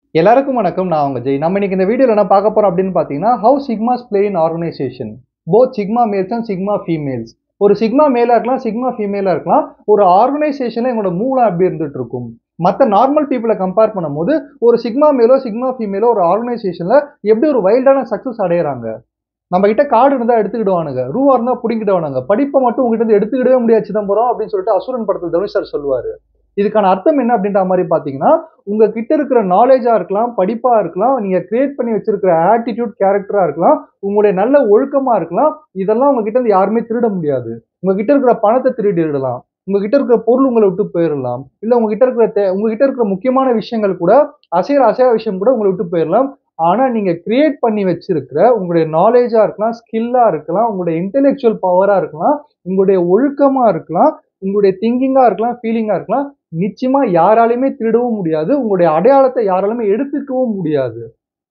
எல்லாருக்கும் வணக்கம் நான் உங்க ஜெய் நம்ம இன்னைக்கு இந்த வீடியோல என்ன பார்க்க போறோம் அப்படின்னு பார்த்தீங்கன்னா how sigmas play in organisation both sigma males and sigma females ஒரு சிக்மா மேலா இருக்கலாம் சிக்மா ஃபீமேலா இருக்கலாம் ஒரு ஆர்கனைசேஷன்ல எங்களோட மூலம் அப்படி இருந்துட்டு இருக்கும் மற்ற நார்மல் பீப்புளை கம்பேர் பண்ணும்போது ஒரு சிக்மா மேலோ சிக்மா ஃபீமேலோ ஒரு ஆர்கனைசேஷன்ல எப்படி ஒரு வைல்டான சக்ஸஸ் அடையறாங்க நம்ம கிட்ட கார்டு இருந்தா எடுத்துக்கிடுவானுங்க ரூவா இருந்தா பிடிங்கிடுவானுங்க படிப்பை மட்டும் உங்ககிட்ட இருந்து எடுத்துக்கிடவே முடியாது சிதம்பரம் அப்படின்னு சொல்லிட்டு அசுரன் படத்தில் தனுஷ் சார் சொல்லுவாரு இதுக்கான அர்த்தம் என்ன அப்படின்ற மாதிரி பாத்தீங்கன்னா உங்க கிட்ட இருக்கிற நாலேஜா இருக்கலாம் படிப்பா இருக்கலாம் நீங்க கிரியேட் பண்ணி வச்சிருக்கிற ஆட்டிடியூட் கேரக்டரா இருக்கலாம் உங்களுடைய நல்ல ஒழுக்கமா இருக்கலாம் இதெல்லாம் உங்ககிட்ட இருந்து யாருமே திருட முடியாது உங்ககிட்ட இருக்கிற பணத்தை திருடிடலாம் உங்ககிட்ட இருக்கிற பொருள் உங்களை விட்டு போயிடலாம் இல்ல உங்ககிட்ட இருக்கிற தே- உங்ககிட்ட இருக்கிற முக்கியமான விஷயங்கள் கூட அசைற அசையா விஷயம் கூட உங்களை விட்டு போயிடலாம் ஆனா நீங்க கிரியேட் பண்ணி வச்சிருக்கிற உங்களுடைய நாலேஜா இருக்கலாம் ஸ்கில்லா இருக்கலாம் உங்களுடைய இன்டெலெக்சுவல் பவரா இருக்கலாம் உங்களுடைய ஒழுக்கமா இருக்கலாம் உங்களுடைய திங்கிங்கா இருக்கலாம் ஃபீலிங்கா இருக்கலாம் நிச்சயமா யாராலையுமே திருடவும் முடியாது உங்களுடைய அடையாளத்தை யாராலுமே எடுத்துக்கவும் முடியாது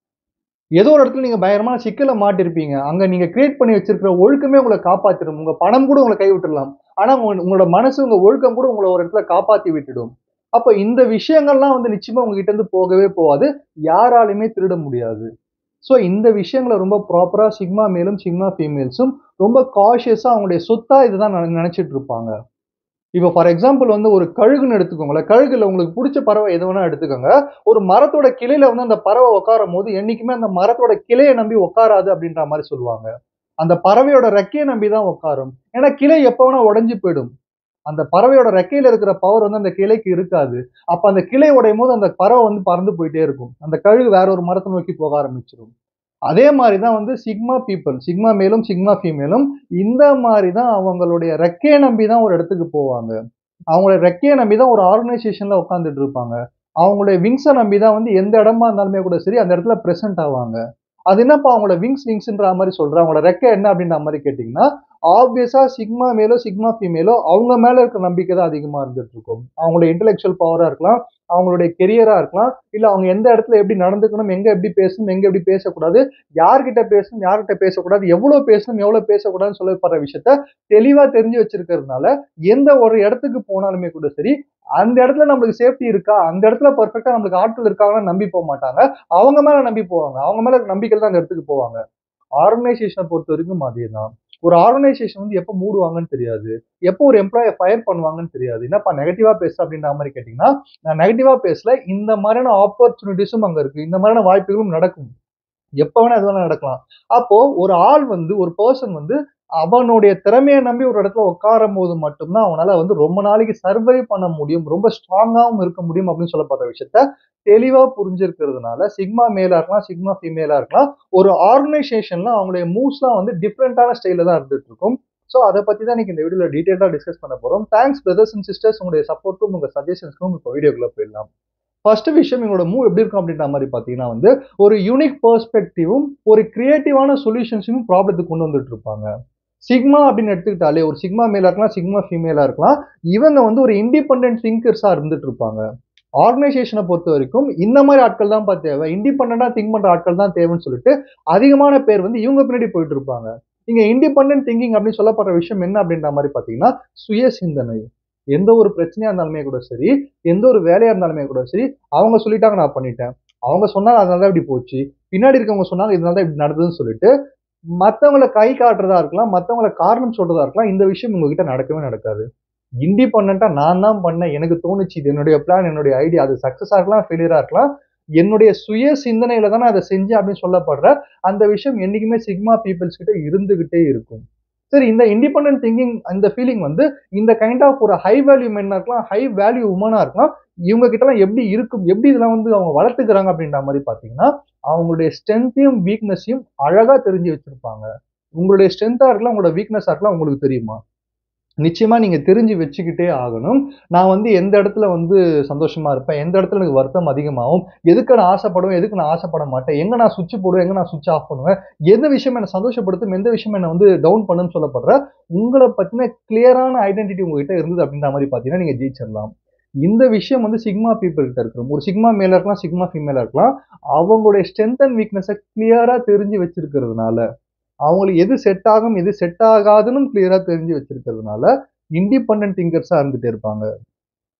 ஏதோ ஒரு இடத்துல நீங்க பயங்கரமான சிக்கல மாட்டிருப்பீங்க அங்க நீங்க கிரியேட் பண்ணி வச்சிருக்கிற ஒழுக்கமே உங்களை காப்பாத்திடும் உங்க பணம் கூட உங்களை கை விட்டுடலாம் ஆனா உங்க- உங்களோட மனசு உங்க ஒழுக்கம் கூட உங்களை ஒரு இடத்துல காப்பாத்தி விட்டுடும் அப்ப இந்த விஷயங்கள்லாம் வந்து நிச்சயமா உங்ககிட்ட இருந்து போகவே போகாது யாராலையுமே திருட முடியாது ஸோ இந்த விஷயங்களை ரொம்ப ப்ராப்பரா சிக்மா மேலும் சிக்மா ஃபீமேல்ஸும் ரொம்ப காஷியஸா அவங்களுடைய சொத்தா இதுதான் நினை- நினைச்சிட்டு இருப்பாங்க இப்போ ஃபார் எக்ஸாம்பிள் வந்து ஒரு கழுகுன்னு எடுத்துக்கோங்களேன் கழுகுல உங்களுக்கு பிடிச்ச பறவை எது வேணா எடுத்துக்கோங்க ஒரு மரத்தோட கிளையில வந்து அந்த பறவை உட்காரும் போது என்னைக்குமே அந்த மரத்தோட கிளையை நம்பி உட்காராது அப்படின்ற மாதிரி சொல்லுவாங்க அந்த பறவையோட ரெக்கையை நம்பி தான் உட்காரும் ஏன்னா கிளை எப்போ வேணா உடைஞ்சு போயிடும் அந்த பறவையோட ரெக்கையில இருக்கிற பவர் வந்து அந்த கிளைக்கு இருக்காது அப்ப அந்த கிளை உடையும் போது அந்த பறவை வந்து பறந்து போயிட்டே இருக்கும் அந்த கழுகு வேற ஒரு மரத்தை நோக்கி போக ஆரம்பிச்சிடும் அதே மாதிரி தான் வந்து சிக்மா பீப்புள் சிக்மா மேலும் சிக்மா ஃபீமேலும் இந்த மாதிரி தான் அவங்களுடைய ரெக்கையை நம்பி தான் ஒரு இடத்துக்கு போவாங்க அவங்களுடைய ரெக்கையை நம்பி தான் ஒரு ஆர்கனைசேஷன்ல உட்காந்துட்டு இருப்பாங்க அவங்களுடைய விங்ஸை நம்பி தான் வந்து எந்த இடமா இருந்தாலுமே கூட சரி அந்த இடத்துல பிரசன்ட் ஆவாங்க அது என்னப்பா அவங்களோட விங்ஸ் விங்ஸ்ன்ற மாதிரி சொல்றேன் அவங்களோட ரெக்கை என்ன அப்படின்ற மாதிரி கேட்டிங்கன்னா ஆப்வியஸா சிக்மா மேலோ சிக்மா ஃபீமேலோ அவங்க மேல இருக்கிற நம்பிக்கை தான் அதிகமா இருந்துட்டு இருக்கும் அவங்களுடைய இன்டெலெக்சுவல் பவரா இருக்கலாம் அவங்களுடைய கெரியரா இருக்கலாம் இல்ல அவங்க எந்த இடத்துல எப்படி நடந்துக்கணும் எங்க எப்படி பேசணும் எங்க எப்படி பேசக்கூடாது யார்கிட்ட பேசணும் யார்கிட்ட பேசக்கூடாது எவ்வளவு பேசணும் எவ்வளவு பேசக்கூடாதுன்னு சொல்லப்படுற விஷயத்த தெளிவா தெரிஞ்சு வச்சிருக்கிறதுனால எந்த ஒரு இடத்துக்கு போனாலுமே கூட சரி அந்த இடத்துல நம்மளுக்கு சேஃப்டி இருக்கா அந்த இடத்துல பர்ஃபெக்டா நம்மளுக்கு ஆட்கள் இருக்காங்கன்னு நம்பி போக மாட்டாங்க அவங்க மேல நம்பி போவாங்க அவங்க மேல இருக்க நம்பிக்கையில தான் அந்த இடத்துக்கு போவாங்க ஆர்கனைசேஷனை பொறுத்த வரைக்கும் அதே தான் ஒரு ஆர்கனைசேஷன் வந்து எப்போ மூடுவாங்கன்னு தெரியாது எப்போ ஒரு எம்ப்ளாயை ஃபயர் பண்ணுவாங்கன்னு தெரியாது என்னப்பா நெகட்டிவா பேச அப்படின்ற மாதிரி கேட்டிங்கன்னா நான் நெகட்டிவா பேசல இந்த மாதிரியான ஆப்பர்ச்சுனிட்டிஸும் அங்க இருக்கு இந்த மாதிரியான வாய்ப்புகளும் நடக்கும் எப்போ வேணா எது வேணா நடக்கலாம் அப்போ ஒரு ஆள் வந்து ஒரு பர்சன் வந்து அவனுடைய திறமையை நம்பி ஒரு இடத்துல உட்காரும் போது மட்டும்தான் அவனால வந்து ரொம்ப நாளைக்கு சர்வை பண்ண முடியும் ரொம்ப ஸ்ட்ராங்காகவும் இருக்க முடியும் அப்படின்னு சொல்லப்படுற விஷயத்த தெளிவா புரிஞ்சிருக்கிறதுனால சிக்மா மேலா இருக்கலாம் சிக்மா ஃபீமேலா இருக்கலாம் ஒரு ஆர்கனைசேஷன்ல அவங்களுடைய மூவ்ஸ்லாம் வந்து டிஃப்ரெண்டான ஸ்டைல தான் இருந்துட்டு இருக்கும் ஸோ அதை பத்தி தான் இன்னைக்கு இந்த வீடியோல டீடைலா டிஸ்கஸ் பண்ண போறோம் தேங்க்ஸ் பிரதர்ஸ் அண்ட் சிஸ்டர்ஸ் உங்களுடைய சப்போர்ட்டும் உங்க சஜஷன்ஸ்க்கும் இப்போ வீடியோக்குள்ள போயிடலாம் ஃபர்ஸ்ட் விஷயம் எங்களோட மூவ் எப்படி இருக்கும் அப்படின்ற மாதிரி பார்த்தீங்கன்னா வந்து ஒரு யூனிக் பெர்ஸ்பெக்டிவும் ஒரு கிரியேட்டிவான சொல்யூஷன்ஸையும் ப்ராப்ளத்துக்கு கொண்டு வந்துட்டு இருப்பாங்க சிக்மா அப்படின்னு எடுத்துக்கிட்டாலே ஒரு சிக்மா மேலா இருக்கலாம் சிக்மா ஃபீமேலா இருக்கலாம் இவங்க வந்து ஒரு இண்டிபெண்டன்ட் திங்கர்ஸா இருந்துட்டு இருப்பாங்க ஆர்கனைசேஷனை பொறுத்த வரைக்கும் இந்த மாதிரி ஆட்கள் தான் பார்த்து தேவை இண்டிபெண்டா திங்க் பண்ற ஆட்கள் தான் தேவைன்னு சொல்லிட்டு அதிகமான பேர் வந்து இவங்க பின்னாடி போயிட்டு இருப்பாங்க இங்க இண்டிபெண்டன்ட் திங்கிங் அப்படின்னு சொல்லப்படுற விஷயம் என்ன அப்படின்ற மாதிரி பார்த்தீங்கன்னா சுய சிந்தனை எந்த ஒரு பிரச்சனையா இருந்தாலுமே கூட சரி எந்த ஒரு வேலையா இருந்தாலுமே கூட சரி அவங்க சொல்லிட்டாங்க நான் பண்ணிட்டேன் அவங்க சொன்னாங்க அதனால தான் இப்படி போச்சு பின்னாடி இருக்கவங்க சொன்னாங்க இதனால தான் இப்படி நடந்ததுன்னு சொல்லிட்டு மத்தவங்கள கை காட்டுறதா இருக்கலாம் மத்தவங்கள காரணம் சொல்றதா இருக்கலாம் இந்த விஷயம் உங்ககிட்ட நடக்கவே நடக்காது இண்டிபெண்டா நான் தான் பண்ணேன் எனக்கு தோணுச்சு இது என்னுடைய பிளான் என்னுடைய ஐடியா அது சக்சஸா இருக்கலாம் ஃபெயிலியரா இருக்கலாம் என்னுடைய சுய சிந்தனையில தான் நான் அதை செஞ்சேன் அப்படின்னு சொல்லப்படுற அந்த விஷயம் என்னைக்குமே சிக்மா பீப்புள்ஸ் கிட்ட இருந்துகிட்டே இருக்கும் சரி இந்த இண்டிபெண்டன்ட் திங்கிங் அந்த ஃபீலிங் வந்து இந்த கைண்ட் ஆஃப் ஒரு ஹை வேல்யூ மென்னா இருக்கலாம் ஹை வேல்யூ உமனா இருக்கலாம் இவங்க கிட்டலாம் எப்படி இருக்கும் எப்படி இதெல்லாம் வந்து அவங்க வளர்த்துக்கிறாங்க அப்படின்ற மாதிரி பார்த்தீங்கன்னா அவங்களுடைய ஸ்ட்ரென்த்தையும் வீக்னஸையும் அழகா தெரிஞ்சு வச்சிருப்பாங்க உங்களுடைய ஸ்ட்ரென்த்தா இருக்கலாம் உங்களோட வீக்னஸா இருக்கலாம் உங்களுக்கு தெரியுமா நிச்சயமா நீங்க தெரிஞ்சு வச்சுக்கிட்டே ஆகணும் நான் வந்து எந்த இடத்துல வந்து சந்தோஷமா இருப்பேன் எந்த இடத்துல எனக்கு வருத்தம் அதிகமாகும் எதுக்கு நான் ஆசைப்படுவேன் எதுக்கு நான் ஆசைப்பட மாட்டேன் எங்க நான் சுவிட்ச் போடுவேன் எங்க நான் சுவிட்ச் ஆஃப் பண்ணுவேன் எந்த விஷயம் என்னை சந்தோஷப்படுத்தும் எந்த விஷயம் என்னை வந்து டவுன் பண்ணுன்னு சொல்லப்படுற உங்களை பத்தின கிளியரான ஐடென்டிட்டி உங்ககிட்ட இருந்தது அப்படின்ற மாதிரி பார்த்தீங்கன்னா நீங்க ஜெயிச்சிடலாம் இந்த விஷயம் வந்து சிக்மா பீப்புள் கிட்ட இருக்கும் ஒரு சிக்மா மேல இருக்கலாம் சிக்மா ஃபீமேலா இருக்கலாம் அவங்களுடைய ஸ்ட்ரென்த் அண்ட் வீக்னஸை கிளியரா தெரிஞ்சு வச்சிருக்கிறதுனால அவங்களுக்கு எது செட் ஆகும் எது செட் ஆகாதுன்னு கிளியரா தெரிஞ்சு வச்சிருக்கிறதுனால இண்டிபெண்டன்ட் திங்கர்ஸா இருந்துட்டே இருப்பாங்க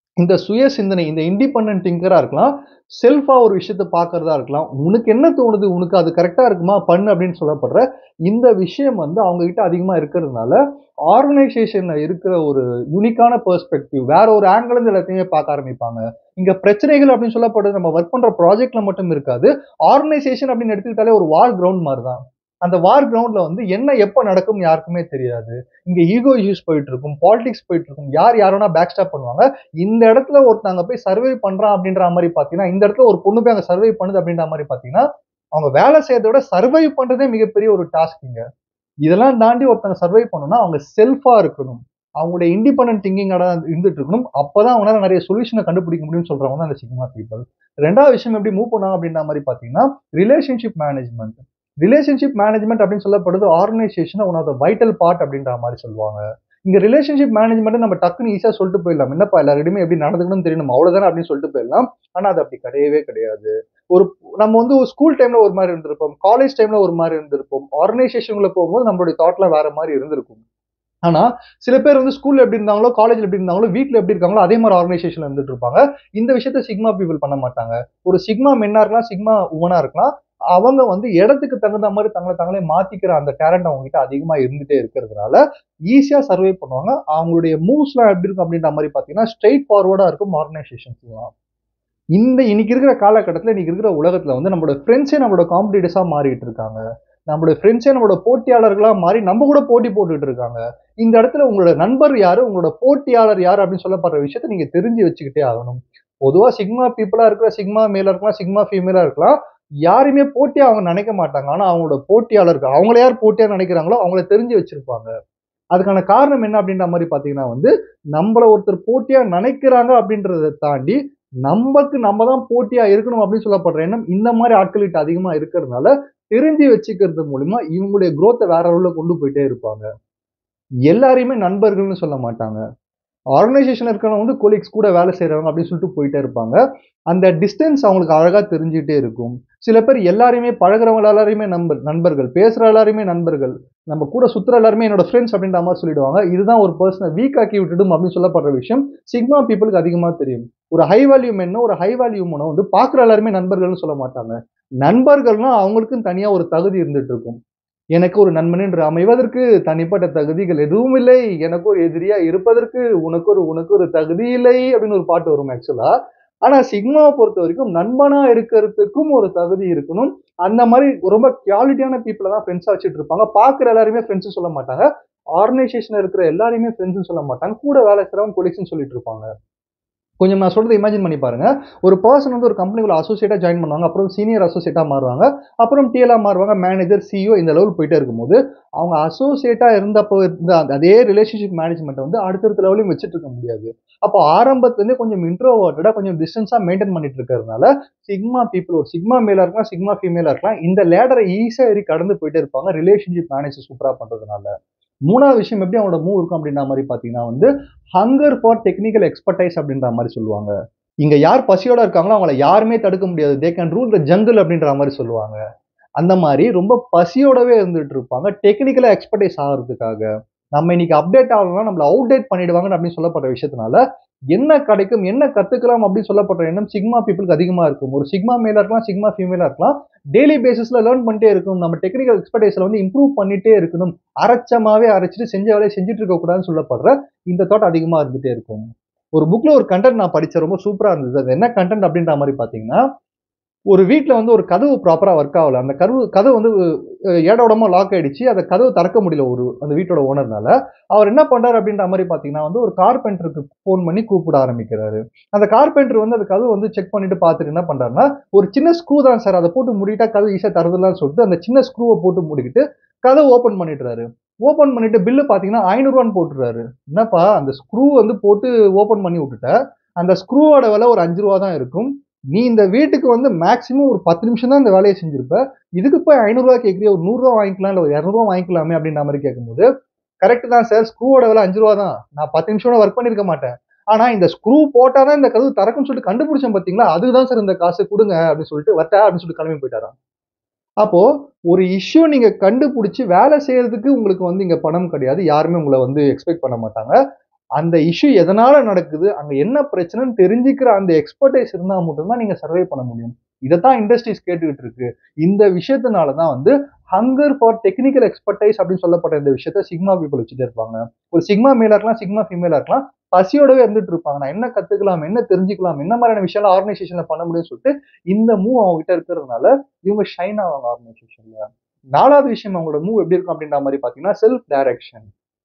இந்த சுய சிந்தனை இந்த இண்டிபெண்ட் திங்கராக இருக்கலாம் செல்ஃபாக ஒரு விஷயத்த பார்க்கறதா இருக்கலாம் உனக்கு என்ன தோணுது உனக்கு அது கரெக்டாக இருக்குமா பண்ணு அப்படின்னு சொல்லப்படுற இந்த விஷயம் வந்து அவங்க கிட்ட அதிகமாக இருக்கிறதுனால ஆர்கனைசேஷனில் இருக்கிற ஒரு யூனிக்கான பெர்ஸ்பெக்டிவ் வேற ஒரு ஆங்கிள் இருந்து எல்லாத்தையுமே பார்க்க ஆரம்பிப்பாங்க இங்க பிரச்சனைகள் அப்படின்னு சொல்லப்படுறது நம்ம ஒர்க் பண்ற ப்ராஜெக்ட்ல மட்டும் இருக்காது ஆர்கனைசேஷன் அப்படின்னு எடுத்துக்கிட்டாலே ஒரு வார் கிரவுண்ட் மாதிரி தான் அந்த வார் கிரவுண்ட்ல வந்து என்ன எப்போ நடக்கும் யாருக்குமே தெரியாது இங்க ஈகோ இஷ்யூஸ் போயிட்டு இருக்கும் பாலிடிக்ஸ் போயிட்டு இருக்கும் யார் யாரோனா பேக் ஸ்டாப் பண்ணுவாங்க இந்த இடத்துல ஒருத்தங்க போய் சர்வே பண்றான் அப்படின்ற மாதிரி பாத்தீங்கன்னா இந்த இடத்துல ஒரு பொண்ணு போய் அங்க சர்வே பண்ணுது அப்படின்ற மாதிரி பாத்தீங்கன்னா அவங்க வேலை செய்யறதை விட சர்வை பண்றதே மிகப்பெரிய ஒரு டாஸ்க்குங்க இதெல்லாம் தாண்டி ஒருத்தங்க சர்வை பண்ணணும்னா அவங்க செல்ஃபா இருக்கணும் அவங்களுடைய இண்டிபெண்டன்ட் திங்கிங்கோட இருந்துட்டு இருக்கணும் அப்பதான் அவங்களால நிறைய சொல்யூஷனை கண்டுபிடிக்க முடியும்னு சொல்றவங்க தான் அந்த சிக்மா பீப்பிள் ரெண்டாவது விஷயம் எப்படி மூவ் பண்ணாங்க அப்படின்ற மாதிரி பாத்தீங்கன்னா ரிலேஷன்ஷிப் மேனேஜ்மெண்ட் ரிலேஷன்ஷிப் மேனேஜ்மெண்ட் அப்படின்னு சொல்லப்படுது organisation one of the vital part அப்படின்ற மாதிரி சொல்லுவாங்க இங்க ரிலேஷன்ஷிப் மேனேஜ்மெண்ட் நம்ம டக்குன்னு ஈஸியா சொல்லிட்டு போயிடலாம் என்னப்பா எல்லாருடையுமே எப்படி நடந்துக்கணும்னு தெரியணும் அவ்வளவுதானே அப்படின்னு சொல்லிட்டு போயிடலாம் ஆனா அது அப்படி கிடையவே கிடையாது ஒரு நம்ம வந்து ஒரு ஸ்கூல் டைம்ல ஒரு மாதிரி இருந்திருப்போம் காலேஜ் டைம்ல ஒரு மாதிரி இருந்திருப்போம் ஆர்கனைசேஷன்ல போகும்போது நம்மளுடைய தாட்ல வேற மாதிரி இருந்திருக்கும் ஆனா சில பேர் வந்து ஸ்கூல்ல எப்படி இருந்தாங்களோ காலேஜ்ல எப்படி இருந்தாங்களோ வீட்ல எப்படி இருக்காங்களோ அதே மாதிரி ஆர்கனைசேஷன்ல இருந்துட்டு இருப்பாங்க இந்த விஷயத்த சிக்மா பீப்புள் பண்ண மாட்டாங்க ஒரு சிக்மா மென்னா இருக்கலாம் சிக்மா உமனா இருக்கலாம் அவங்க வந்து இடத்துக்கு தகுந்த மாதிரி தங்களை தாங்களே மாத்திக்கிற அந்த டேலண்ட் அவங்க கிட்ட அதிகமா இருந்துட்டே இருக்கிறதுனால ஈஸியா சர்வே பண்ணுவாங்க அவங்களுடைய மூவ்ஸ்லாம் எப்படி இருக்கும் அப்படின்ற மாதிரி பாத்தீங்கன்னா ஸ்ட்ரெயிட் ஃபார்வர்டா இருக்கும் ஆர்கனைசேஷன்ஸ்லாம் இந்த இன்னைக்கு இருக்கிற காலகட்டத்தில் இன்னைக்கு இருக்கிற உலகத்துல வந்து நம்மளோட ஃப்ரெண்ட்ஸே நம்மளோட காம்படிட்டர்ஸா மாறிட்டு இருக்காங்க நம்மளோட ஃப்ரெண்ட்ஸே நம்மளோட போட்டியாளர்களா மாறி நம்ம கூட போட்டி போட்டுட்டு இருக்காங்க இந்த இடத்துல உங்களோட நண்பர் யாரு உங்களோட போட்டியாளர் யாரு அப்படின்னு சொல்லப்படுற விஷயத்த நீங்க தெரிஞ்சு வச்சுக்கிட்டே ஆகணும் பொதுவா சிக்மா பீப்புளா இருக்கிற சிக்மா மேலா இருக்கலாம் சிக்மா ஃபீமேலா இருக்கலாம் யாருமே போட்டியா அவங்க நினைக்க மாட்டாங்க ஆனா அவங்களோட போட்டியாளர்கள் அவங்கள யார் போட்டியா நினைக்கிறாங்களோ அவங்கள தெரிஞ்சு வச்சிருப்பாங்க அதுக்கான காரணம் என்ன அப்படின்ற மாதிரி பாத்தீங்கன்னா வந்து நம்மள ஒருத்தர் போட்டியா நினைக்கிறாங்க அப்படின்றத தாண்டி நமக்கு நம்ம தான் போட்டியா இருக்கணும் அப்படின்னு சொல்லப்படுற எண்ணம் இந்த மாதிரி ஆட்கள்கிட்ட அதிகமா இருக்கிறதுனால தெரிஞ்சு வச்சுக்கிறது மூலியமா இவங்களுடைய growth-அ வேற அளவுல கொண்டு போயிட்டே இருப்பாங்க எல்லாரையுமே நண்பர்கள்னு சொல்ல மாட்டாங்க ஆர்கனைசேஷன்ல இருக்கிறவங்க வந்து கொலீக்ஸ் கூட வேலை செய்றவங்க அப்படின்னு சொல்லிட்டு போயிட்டே இருப்பாங்க அந்த டிஸ்டன்ஸ் அவங்களுக்கு அழகா தெரிஞ்சுட்டே இருக்கும் சில பேர் எல்லாரையுமே பழகுறவங்க எல்லாரையுமே நண்பர் நண்பர்கள் பேசுற எல்லாருமே நண்பர்கள் நம்ம கூட சுத்துற எல்லாருமே என்னோட ஃப்ரெண்ட்ஸ் அப்படின்ற மாதிரி சொல்லிடுவாங்க இதுதான் ஒரு பர்சனை வீக் ஆக்கி விட்டுடும் அப்படின்னு சொல்லப்படுற விஷயம் சிக்மா பீப்புளுக்கு அதிகமா தெரியும் ஒரு ஹை வேல்யூ மென்னோ ஒரு ஹை வேல்யூ மனோ வந்து பாக்குற எல்லாருமே நண்பர்கள்னு சொல்ல மாட்டாங்க நண்பர்கள்னா அவங்களுக்கும் தனியா ஒரு தகுதி இருந்துட்டு இருக்கும் எனக்கு ஒரு நண்பன் என்று அமைவதற்கு தனிப்பட்ட தகுதிகள் எதுவும் இல்லை எனக்கு ஒரு எதிரியா இருப்பதற்கு உனக்கு ஒரு உனக்கு ஒரு தகுதி இல்லை அப்படின்னு ஒரு பாட்டு வரும் ஆக்சுவலா ஆனா சிக்மாவை பொறுத்த வரைக்கும் நண்பனா இருக்கிறதுக்கும் ஒரு தகுதி இருக்கணும் அந்த மாதிரி ரொம்ப குவாலிட்டியான பீப்புளை தான் ஃப்ரெண்ட்ஸா வச்சுட்டு இருப்பாங்க பாக்குற எல்லாருமே ஃப்ரெண்ட்ஸ் சொல்ல மாட்டாங்க ஆர்கனைசேஷன் இருக்கிற எல்லாரையுமே ஃப்ரெண்ட்ஸ் சொல்ல மாட்டாங்க கூட வேலை செய்றவங்க கொலிக்ஸ்னு சொல்லிட்டு இருப்பாங்க கொஞ்சம் நான் சொல்றது இமேஜின் பண்ணி பாருங்க ஒரு பர்சன் வந்து ஒரு கம்பெனிக்குள்ள அசோசியேட்டா ஜாயின் பண்ணுவாங்க அப்புறம் சீனியர் அசோசியேட்டா மாறுவாங்க அப்புறம் டிஎலா மாறுவாங்க மேனேஜர் சிஇஓ இந்த லெவல் போயிட்டே இருக்கும்போது அவங்க அசோசியேட்டா இருந்தப்போ இருந்த அந்த அதே ரிலேஷன்ஷிப் மேனேஜ்மெண்ட் வந்து அடுத்தடுத்த லெவலையும் வச்சுட்டு இருக்க முடியாது அப்போ ஆரம்பத்துல இருந்தே கொஞ்சம் இன்ட்ரோவர்ட்டடா கொஞ்சம் டிஸ்டன்ஸா மெயின்டைன் பண்ணிட்டு இருக்கிறதுனால சிக்மா பீப்புள் ஒரு சிக்மா மேலா இருக்கலாம் சிக்மா ஃபீமேலா இருக்கலாம் இந்த லேடரை ஈஸியா ஏறி கடந்து போயிட்டே இருப்பாங்க ரிலேஷன்ஷிப் மேனேஜ் சூப்பரா பண்றதுனால மூணாவது விஷயம் எப்படி அவங்களோட மூவ் இருக்கும் அப்படின்ற மாதிரி பாத்தீங்கன்னா வந்து ஹங்கர் ஃபார் டெக்னிக்கல் எக்ஸ்பர்டைஸ் அப்படின்ற மாதிரி சொல்லுவாங்க இங்க யார் பசியோட இருக்காங்களோ அவங்கள யாருமே தடுக்க முடியாது they can rule the jungle அப்படின்ற மாதிரி சொல்லுவாங்க அந்த மாதிரி ரொம்ப பசியோடவே இருந்துட்டு இருப்பாங்க டெக்னிக்கலா எக்ஸ்பர்டைஸ் ஆகிறதுக்காக நம்ம இன்னைக்கு அப்டேட் ஆகணும்னா நம்மள அவுடேட் பண்ணிடுவாங்கன்னு அப்படின்னு சொல்லப்படுற விஷயத்தினால என்ன கிடைக்கும் என்ன கத்துக்கலாம் அப்படின்னு சொல்லப்படுற எண்ணம் சிக்மா பீப்புளுக்கு அதிகமா இருக்கும் ஒரு சிக்மா மேலா இருக்கலாம் சிக்மா ஃபீமேலா இருக்கலாம் டெய்லி பேசிஸ்ல லேர்ன் பண்ணிட்டே இருக்கணும் நம்ம டெக்னிக்கல் எக்ஸ்பர்டைஸ்ல வந்து இம்ப்ரூவ் பண்ணிட்டே இருக்கணும் அரைச்சமாவே அரைச்சிட்டு செஞ்ச வேலையை செஞ்சுட்டு இருக்க கூடாதுன்னு சொல்லப்படுற இந்த தாட் அதிகமா இருந்துட்டே இருக்கும் ஒரு புக்ல ஒரு கண்டென்ட் நான் படிச்ச ரொம்ப சூப்பரா இருந்தது அது என்ன கண்டென்ட் அப்படின்ற மாதிரி பாத்தீங்கன்னா ஒரு வீட்ல வந்து ஒரு கதவு ப்ராப்பரா ஒர்க் ஆகல அந்த கதவு கதவு வந்து அஹ், ஏடோடமா லாக் ஆயிடுச்சு அந்த கதவு திறக்க முடியல ஒரு அந்த வீட்டோட ஓனர்னால அவர் என்ன பண்றாரு அப்படின்ற மாதிரி பாத்தீங்கன்னா வந்து ஒரு கார்பெண்டருக்கு ஃபோன் பண்ணி கூப்பிட ஆரம்பிக்கிறாரு அந்த கார்பெண்டர் வந்து அந்த கதவு வந்து செக் பண்ணிட்டு பார்த்துட்டு என்ன பண்றாருன்னா ஒரு சின்ன ஸ்க்ரூ தான் சார் அதை போட்டு மூடிட்டா கதவு ஈஸியா தருதுலான்னு சொல்லிட்டு அந்த சின்ன ஸ்க்ரூவை போட்டு மூடிக்கிட்டு கதவு ஓபன் பண்ணிடுறாரு ஓபன் பண்ணிட்டு பில்லு பாத்தீங்கன்னா ஐநூறுவான்னு போட்டுறாரு என்னப்பா அந்த ஸ்க்ரூ வந்து போட்டு ஓபன் பண்ணி விட்டுட்ட அந்த ஸ்க்ரூவோட விலை ஒரு அஞ்சு ரூபா தான் இருக்கும் நீ இந்த வீட்டுக்கு வந்து மேக்ஸிமம் ஒரு பத்து நிமிஷம் தான் இந்த வேலையை செஞ்சிருப்ப இதுக்கு போய் ஐநூறுரூவா கேட்குறிய ஒரு நூறுரூவா வாங்கிக்கலாம் இல்லை ஒரு இரநூறுவா வாங்கிக்கலாமே அப்படின்ற மாதிரி கேட்கும்போது கரெக்ட் தான் சார் ஸ்க்ரூவோட விலை அஞ்சு ரூபா தான் நான் பத்து நிமிஷம் ஒர்க் பண்ணியிருக்க மாட்டேன் ஆனா இந்த ஸ்க்ரூ போட்டாதான் இந்த கதவு திறக்கும்னு சொல்லிட்டு கண்டுபிடிச்சேன் பாத்தீங்களா அதுதான் சார் இந்த காசு கொடுங்க அப்படின்னு சொல்லிட்டு வட்டா அப்படின்னு சொல்லிட்டு கிளம்பி போயிட்டாராம் அப்போ ஒரு இஷ்யூ நீங்க கண்டுபிடிச்சு வேலை செய்யறதுக்கு உங்களுக்கு வந்து இங்க பணம் கிடையாது யாருமே உங்களை வந்து எக்ஸ்பெக்ட் பண்ண மாட்டாங்க அந்த இஷ்யூ எதனால நடக்குது அங்க என்ன பிரச்சனைன்னு தெரிஞ்சுக்கிற அந்த எக்ஸ்பர்டைஸ் இருந்தா மட்டும்தான் நீங்க சர்வே பண்ண முடியும் இதைத்தான் இண்டஸ்ட்ரீஸ் கேட்டுக்கிட்டு இருக்கு இந்த விஷயத்தினால தான் வந்து ஹங்கர் ஃபார் டெக்னிக்கல் எக்ஸ்பர்டைஸ் அப்படின்னு சொல்லப்பட்ட இந்த விஷயத்த சிக்மா பீப்புள் வச்சுட்டு இருப்பாங்க ஒரு சிக்மா மேலா இருக்கலாம் சிக்மா ஃபீமேலா இருக்கலாம் பசியோடவே இருந்துட்டு இருப்பாங்க நான் என்ன கத்துக்கலாம் என்ன தெரிஞ்சுக்கலாம் என்ன மாதிரியான விஷயம் ஆர்கனைசேஷன்ல பண்ண முடியும்னு சொல்லிட்டு இந்த மூவ் அவங்க கிட்ட இருக்கிறதுனால இவங்க ஷைன் ஆவாங்க ஆர்கனைசேஷன்ல நாலாவது விஷயம் அவங்களோட மூவ் எப்படி இருக்கும் அப்படின்ற மாதிரி பாத்தீங்கன்னா செல்ஃப் டைரக்ஷன்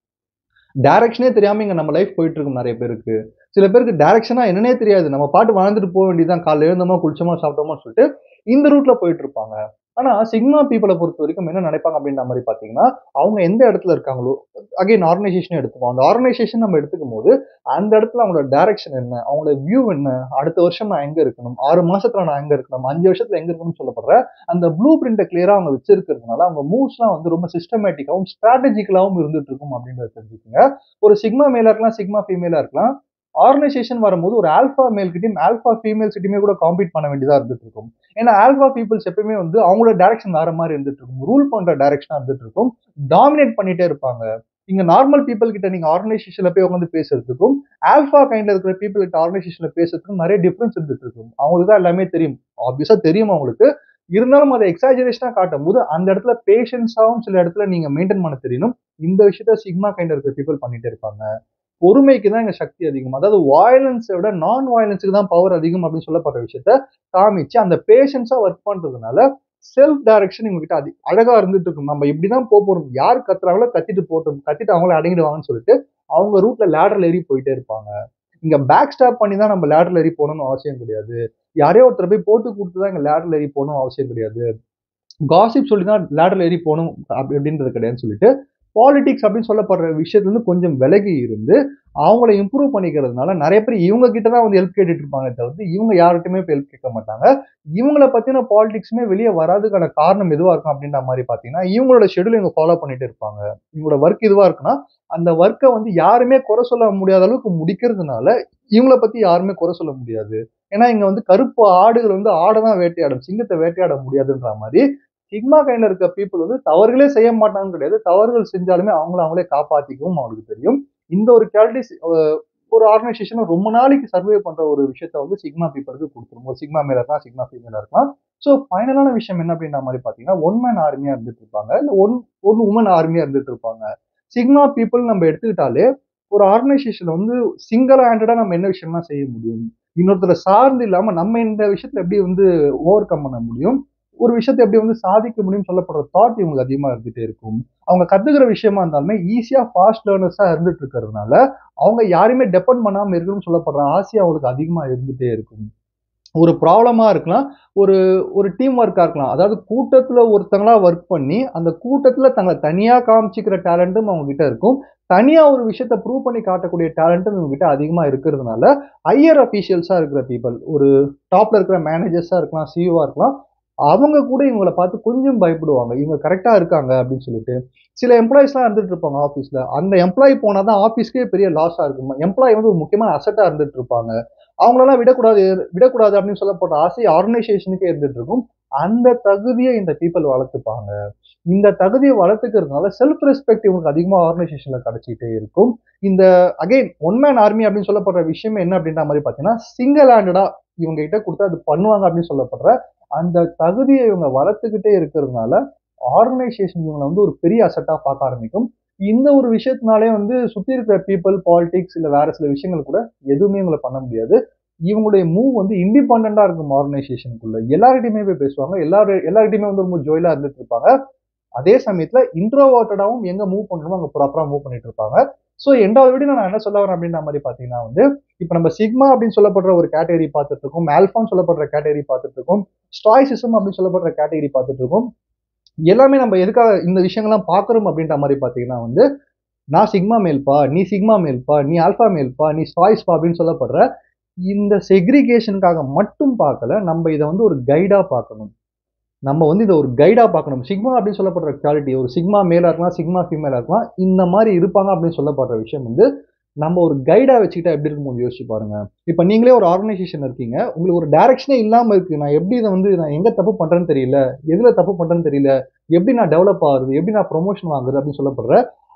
டைரக்ஷனே தெரியாம இங்க நம்ம லைஃப் போயிட்டு இருக்கும் நிறைய பேருக்கு சில பேருக்கு டைரக்ஷனா என்னன்னே தெரியாது நம்ம பாட்டு வாழ்ந்துட்டு போக வேண்டியதுதான் காலைல எழுந்தோமா குளிச்சோமா சாப்பிட்டோமா சொல்லிட்டு இந்த ரூட்ல போயிட்டு இருப்பாங்க ஆனா சிக்மா பீப்புளை பொறுத்த வரைக்கும் என்ன நினைப்பாங்க அப்படின்ற மாதிரி பாத்தீங்கன்னா அவங்க எந்த இடத்துல இருக்காங்களோ அகைன் ஆர்கனைசேஷன் எடுத்துப்போம் அந்த ஆர்கனைசேஷன் நம்ம எடுத்துக்கும் போது அந்த இடத்துல அவங்களோட டைரக்ஷன் என்ன அவங்களோட வியூ என்ன அடுத்த வருஷம் நான் எங்க இருக்கணும் ஆறு மாசத்துல நான் எங்க இருக்கணும் அஞ்சு வருஷத்துல எங்க இருக்கணும்னு சொல்லப்படுற அந்த ப்ளூ பிரிண்ட்டை கிளியரா அவங்க வச்சிருக்கிறதுனால அவங்க மூவ்ஸ்லாம் வந்து ரொம்ப சிஸ்டமேட்டிக்காவும் ஸ்ட்ராட்டஜிக்கலாவும் இருந்துட்டு இருக்கும் அப்படின்றத தெரிஞ்சுக்கோங்க ஒரு சிக்மா மேலா இருக்கலாம் சிக்மா ஃபீமேலா இருக்கலாம் ஆர்கனைசேஷன் வரும்போது ஒரு ஆல்ஃபா மேல் கிட்டயும் ஆல்ஃபா ஃபீமேல்ஸ் கிட்டயுமே கூட காம்பீட் பண்ண வேண்டியதா இருந்துட்டு இருக்கும் ஏன்னா ஆல்ஃபா பீப்புள்ஸ் எப்பயுமே வந்து அவங்களோட டைரக்ஷன் வேற மாதிரி இருந்துட்டு இருக்கும் ரூல் பண்ற டைரக்ஷனா இருந்துட்டு இருக்கும் டாமினேட் பண்ணிட்டே இருப்பாங்க இங்க நார்மல் பீப்புள் கிட்ட நீங்க ஆர்கனைசேஷன்ல போய் உட்காந்து பேசுறதுக்கும் ஆல்ஃபா கைண்ட்ல இருக்கிற பீப்புள் கிட்ட ஆர்கனைசேஷன்ல பேசுறதுக்கும் நிறைய டிஃபரன்ஸ் இருந்துட்டு இருக்கும் அவங்களுக்கு தான் எல்லாமே தெரியும் ஆப்வியஸா தெரியும் அவங்களுக்கு இருந்தாலும் அதை எக்ஸாஜரேஷனா காட்டும் போது அந்த இடத்துல பேஷன்ஸாவும் சில இடத்துல நீங்க மெயின்டைன் பண்ண தெரியணும் இந்த விஷயத்த சிக்மா கைண்ட் இருக்கிற பீப்புள் பண்ணிட்டே இருப்பாங்க பொறுமைக்கு தான் இங்க சக்தி அதிகம் அதாவது வயலன்ஸை விட நான் வயலன்ஸுக்கு தான் பவர் அதிகம் அப்படின்னு சொல்லப்பட்ட விஷயத்த காமிச்சு அந்த பேஷன்ஸா ஒர்க் பண்றதுனால செல்ஃப் டைரக்ஷன் இவங்ககிட்ட அது அழகா இருந்துட்டு இருக்கும் நம்ம இப்படிதான் போக போறோம் யார் கத்துறாங்களோ கத்திட்டு போட்டோம் கத்திட்டு அவங்கள அடங்கிடுவாங்கன்னு சொல்லிட்டு அவங்க ரூட்ல லேடர்ல ஏறி போயிட்டே இருப்பாங்க இங்க பேக் ஸ்டாப் பண்ணி தான் நம்ம லேடர்ல ஏறி போகணும்னு அவசியம் கிடையாது யாரையோ ஒருத்தர் போய் போட்டு கொடுத்து தான் இங்க லேடர்ல ஏறி போகணும் அவசியம் கிடையாது காசிப் சொல்லி தான் லேடர்ல ஏறி போகணும் அப்படி அப்படின்றது கிடையாதுன்னு சொல்லிட்டு பாலிடிக்ஸ் அப்படின்னு சொல்லப்படுற விஷயத்துல இருந்து கொஞ்சம் விலகி இருந்து அவங்கள இம்ப்ரூவ் பண்ணிக்கிறதுனால நிறைய பேர் இவங்க கிட்ட தான் வந்து ஹெல்ப் கேட்டுட்டு இருப்பாங்க தவிர்த்து இவங்க யார்கிட்டயுமே போய் ஹெல்ப் கேட்க மாட்டாங்க இவங்கள பத்தின பாலிடிக்ஸுமே வெளியே வராதுக்கான காரணம் எதுவா இருக்கும் அப்படின்ற மாதிரி பாத்தீங்கன்னா இவங்களோட ஷெடியூல் இவங்க ஃபாலோ பண்ணிட்டு இருப்பாங்க இவங்களோட ஒர்க் இதுவா இருக்குன்னா அந்த ஒர்க்கை வந்து யாருமே குறை சொல்ல முடியாத அளவுக்கு முடிக்கிறதுனால இவங்கள பத்தி யாருமே குறை சொல்ல முடியாது ஏன்னா இங்க வந்து கருப்பு ஆடுகள் வந்து ஆடை தான் வேட்டையாடும் சிங்கத்தை வேட்டையாட முடியாதுன்ற மாதிரி சிக்மா கைண்ட்ல இருக்க பீப்புள் வந்து தவறுகளே செய்ய மாட்டாங்கன்னு கிடையாது தவறுகள் செஞ்சாலுமே அவங்கள அவங்களே காப்பாத்திக்கவும் அவங்களுக்கு தெரியும் இந்த ஒரு குவாலிட்டிஸ் ஒரு ஆர்கனைசேஷன் ரொம்ப நாளைக்கு சர்வே பண்ற ஒரு விஷயத்த வந்து சிக்மா பீப்புளுக்கு கொடுத்துரும் ஒரு சிக்மா மேல இருக்கலாம் சிக்மா ஃபீமேலா இருக்கலாம் ஸோ ஃபைனலான விஷயம் என்ன அப்படின்ற மாதிரி பாத்தீங்கன்னா ஒன் மேன் ஆர்மியா இருந்துட்டு இருப்பாங்க இல்ல ஒன் ஒன் உமன் ஆர்மியா இருந்துட்டு இருப்பாங்க சிக்மா பீப்புள் நம்ம எடுத்துக்கிட்டாலே ஒரு ஆர்கனைசேஷன்ல வந்து சிங்கிள் ஹேண்டடா நம்ம என்ன விஷயம்லாம் செய்ய முடியும் இன்னொருத்தரை சார்ந்து இல்லாம நம்ம இந்த விஷயத்துல எப்படி வந்து ஓவர் கம் பண்ண முடியும் ஒரு விஷயத்தை எப்படி வந்து சாதிக்க முடியும்னு சொல்லப்படுற தாட் இவங்களுக்கு அதிகமா இருந்துட்டே இருக்கும் அவங்க கத்துக்கிற விஷயமா இருந்தாலுமே ஈஸியா ஃபாஸ்ட் லேர்னர்ஸா இருந்துட்டு இருக்கிறதுனால அவங்க யாரையுமே டெபெண்ட் பண்ணாம இருக்கணும்னு சொல்லப்படுற ஆசை அவங்களுக்கு அதிகமா இருந்துட்டே இருக்கும் ஒரு ப்ராப்ளமா இருக்கலாம் ஒரு ஒரு டீம் ஒர்க்கா இருக்கலாம் அதாவது கூட்டத்துல ஒருத்தங்களா ஒர்க் பண்ணி அந்த கூட்டத்துல தங்களை தனியா காமிச்சிக்கிற டேலண்ட்டும் அவங்க கிட்ட இருக்கும் தனியா ஒரு விஷயத்த ப்ரூவ் பண்ணி காட்டக்கூடிய டேலண்ட்டும் இவங்க கிட்ட அதிகமா இருக்கிறதுனால ஹையர் அஃபீஷியல்ஸா இருக்கிற பீப்புள் ஒரு டாப்ல இருக்கிற மேனேஜர்ஸா இருக்கலாம் சிஇஓவா இருக்கலாம் அவங்க கூட இவங்களை பார்த்து கொஞ்சம் பயப்படுவாங்க இவங்க கரெக்டா இருக்காங்க அப்படின்னு சொல்லிட்டு சில எம்ப்ளாயிஸ்லாம் இருந்துட்டு இருப்பாங்க ஆஃபீஸ்ல அந்த எம்ப்ளாயி போனால் தான் ஆஃபீஸ்க்கே பெரிய லாஸாக இருக்கும் எம்ப்ளாயி வந்து ஒரு முக்கியமான அசட்டாக இருந்துட்டு இருப்பாங்க அவங்களெல்லாம் விடக்கூடாது விடக்கூடாது அப்படின்னு சொல்லப்பட்ட ஆசை ஆர்கனைசேஷனுக்கே இருந்துட்டு இருக்கும் அந்த தகுதியை இந்த பீப்புள் வளர்த்துப்பாங்க இந்த தகுதியை வளர்த்துக்கிறதுனால செல்ஃப் ரெஸ்பெக்ட் இவங்களுக்கு அதிகமாக ஆர்கனைசேஷன்ல கிடைச்சிட்டே இருக்கும் இந்த அகைன் ஒன் மேன் ஆர்மி அப்படின்னு சொல்லப்படுற விஷயம் என்ன அப்படின்ற மாதிரி பார்த்தீங்கன்னா சிங்கிள் ஹேண்டடா இவங்க கிட்ட கொடுத்து அது பண்ணுவாங்க அப்படின்னு சொல்லப்படுற அந்த தகுதியை இவங்க வளர்த்துக்கிட்டே இருக்கிறதுனால ஆர்கனைசேஷன் இவங்களை வந்து ஒரு பெரிய அசட்டா பார்க்க ஆரம்பிக்கும் இந்த ஒரு விஷயத்தினாலே வந்து சுத்தி இருக்கிற பீப்புள் பாலிடிக்ஸ் இல்ல வேற சில விஷயங்கள் கூட எதுவுமே இவங்களை பண்ண முடியாது இவங்களுடைய மூவ் வந்து இண்டிபெண்டா இருக்கும் ஆர்கனைசேஷனுக்குள்ள எல்லார்கிட்டயுமே போய் பேசுவாங்க எல்லாரும் எல்லார்கிட்டயுமே வந்து ரொம்ப ஜோயிலா இருந்துட்டு இருப்பாங்க அதே சமயத்துல இன்ட்ரோவர்ட்டடாவும் எங்க மூவ் பண்றோமோ அங்க ப்ராப்பரா மூவ் பண்ணிட்டு இருப்பாங்க ஸோ எண்டாவது விட நான் என்ன சொல்ல வரேன் அப்படின்ற மாதிரி பாத்தீங்கன்னா வந்து இப்போ நம்ம சிக்மா அப்படின்னு சொல்லப்படுற ஒரு கேட்டகரி பார்த்துட்டு இருக்கோம் ஆல்ஃபான்னு சொல்லப்படுற கேட்டகரி பார்த்துட்டு இருக்கோம் ஸ்டாய்சிசம் அப்படின்னு சொல்லப்படுற கேட்டகரி பார்த்துட்டு இருக்கோம் எல்லாமே நம்ம எதுக்காக இந்த விஷயங்கள்லாம் பார்க்குறோம் அப்படின்ற மாதிரி பார்த்தீங்கன்னா வந்து நான் சிக்மா மேல்பா நீ சிக்மா மேல்பா நீ ஆல்ஃபா மேல்பா நீ ஸ்டாய்ஸ்பா அப்படின்னு சொல்லப்படுற இந்த செக்ரிகேஷனுக்காக மட்டும் பார்க்கல நம்ம இதை வந்து ஒரு கைடா பார்க்கணும் நம்ம வந்து இதை ஒரு கைடா பார்க்கணும் சிக்மா அப்படின்னு சொல்லப்படுற குவாலிட்டி ஒரு சிக்மா மேலா இருக்கலாம் சிக்மா ஃபீமேலா இருக்கலாம் இந்த மாதிரி இருப்பாங்க அப்படின்னு சொல்லப்படுற விஷயம் வந்து நம்ம ஒரு கைடா வச்சுக்கிட்டா எப்படி இருக்கும் கொஞ்சம் யோசிச்சு பாருங்க இப்போ நீங்களே ஒரு ஆர்கனைசேஷன் இருக்கீங்க உங்களுக்கு ஒரு டைரக்ஷனே இல்லாம இருக்கு நான் எப்படி இதை வந்து நான் எங்க தப்பு பண்றேன்னு தெரியல எதுல தப்பு பண்றேன்னு தெரியல எப்படி நான் டெவலப் ஆகுது எப்படி நான் ப்ரொமோஷன் வாங்குறது அப்படின்னு சொல்லப்படுற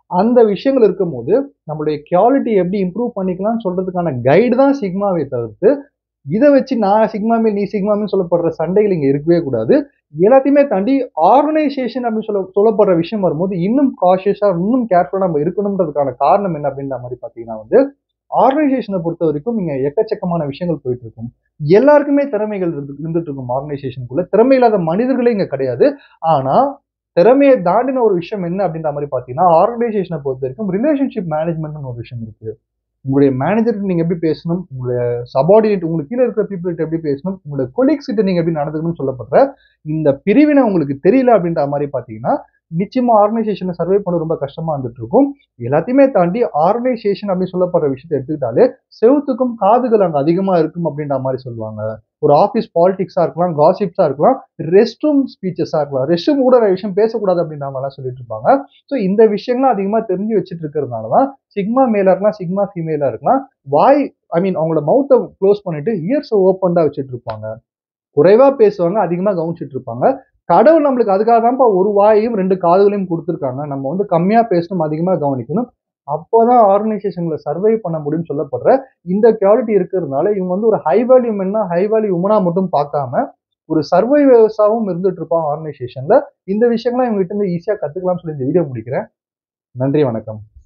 அந்த விஷயங்கள் இருக்கும்போது நம்மளுடைய குவாலிட்டி எப்படி இம்ப்ரூவ் பண்ணிக்கலாம்னு சொல்றதுக்கான கைடு தான் சிக்மாவே தவிர்த்து இதை வச்சு நான் சிக்மா மேல் நீ சிக்மா மேல் சொல்லப்படுற சண்டைகள் இங்க இருக்கவே கூடாது எல்லாத்தையுமே தாண்டி ஆர்கனைசேஷன் அப்படின்னு சொல்ல சொல்லப்படுற விஷயம் வரும்போது இன்னும் காஷியஸா இன்னும் கேர்ஃபுல்லா நம்ம இருக்கணுன்றதுக்கான காரணம் என்ன அப்படின்ற மாதிரி பாத்தீங்கன்னா வந்து ஆர்கனைசேஷனை பொறுத்த வரைக்கும் இங்க எக்கச்சக்கமான விஷயங்கள் போயிட்டு இருக்கும் எல்லாருக்குமே திறமைகள் இருந்து- இருந்துட்டு இருக்கும் ஆர்கனைசேஷனுக்குள்ள திறமை இல்லாத மனிதர்களே இங்க கிடையாது ஆனா திறமையை தாண்டின ஒரு விஷயம் என்ன அப்படின்ற மாதிரி பாத்தீங்கன்னா ஆர்கனைசேஷனை பொறுத்த வரைக்கும் ரிலேஷன்ஷிப் மேனேஜ்மெண்ட்னு ஒரு விஷயம் இருக்கு உங்களுடைய மேனேஜருக்கு நீங்க எப்படி பேசணும் உங்களுடைய சபார்டினேட் உங்களுக்கு கீழே இருக்கிற பீப்புள்கிட்ட எப்படி பேசணும் உங்களுடைய கொலீக்ஸ் கிட்ட நீங்க எப்படி நடந்துக்கணும்னு சொல்லப்படுற இந்த பிரிவினை உங்களுக்கு தெரியல அப்படின்ற மாதிரி பாத்தீங்கன்னா நிச்சயமா ஆர்கனைசேஷனை சர்வே பண்ண ரொம்ப கஷ்டமா இருந்துட்டு இருக்கும் எல்லாத்தையுமே தாண்டி ஆர்கனைசேஷன் அப்படின்னு சொல்லப்படுற விஷயத்தை எடுத்துக்கிட்டாலே செவுத்துக்கும் காதுகள் அங்க அதிகமா இருக்கும் அப்படின்ற மாதிரி சொல்லுவாங்க ஒரு ஆஃபீஸ் பாலிடிக்ஸா இருக்கலாம் காசிப்ஸா இருக்கலாம் ரெஸ்ட் ரூம் ஸ்பீச்சஸா இருக்கலாம் ரெஸ்ட் ரூம் கூட நிறைய விஷயம் பேசக்கூடாது அப்படின்ற மாதிரிலாம் சொல்லிட்டு இருப்பாங்க ஸோ இந்த விஷயங்கள்லாம் அதிகமா தெரிஞ்சு வச்சுட்டு இருக்கிறதுனால தான் சிக்மா மேலா இருக்கலாம் சிக்மா ஃபீமேலா இருக்கலாம் வாய் ஐ மீன் அவங்களோட மவுத்தை க்ளோஸ் பண்ணிட்டு இயர்ஸ் ஓப்பன்டா வச்சுட்டு இருப்பாங்க குறைவா பேசுவாங்க அதிகமா கவனிச்சிட்டு இருப்பாங்க கடவுள் நம்மளுக்கு அதுக்காக தான்ப்பா ஒரு வாயையும் ரெண்டு காதுகளையும் கொடுத்துருக்காங்க நம்ம வந்து கம்மியா பேசணும் அதிகமா கவனிக்கணும் அப்போதான் ஆர்கனைசேஷன்ல சர்வை பண்ண முடியும்னு சொல்லப்படுற இந்த குவாலிட்டி இருக்கிறதுனால இவங்க வந்து ஒரு ஹை வேல்யூ மென்னா ஹை வேல்யூ உமனா மட்டும் பார்க்காம ஒரு சர்வைவர்ஸாகவும் இருந்துட்டு இருப்பாங்க ஆர்கனைசேஷன்ல இந்த விஷயங்கள்லாம் இவங்க கிட்ட இருந்து ஈஸியா கத்துக்கலாம்னு சொல்லி இந்த வீடியோ முடிக்கிறேன் நன்றி வணக்கம்